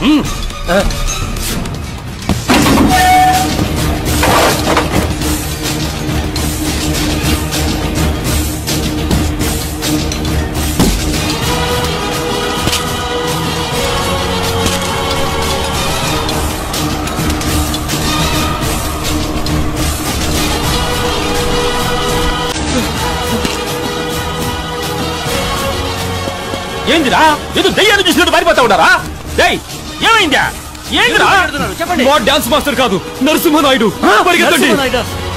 ఏందిరా ఏదో దయ్యాన్ని చూసినట్టు పారిపోతా ఉన్నారా డేయ్ ఏమైందా ఏందిరా చెప్పండి మా డాన్స్ మాస్టర్ కాదు నరసింహ నాయుడు పరిగెత్తండి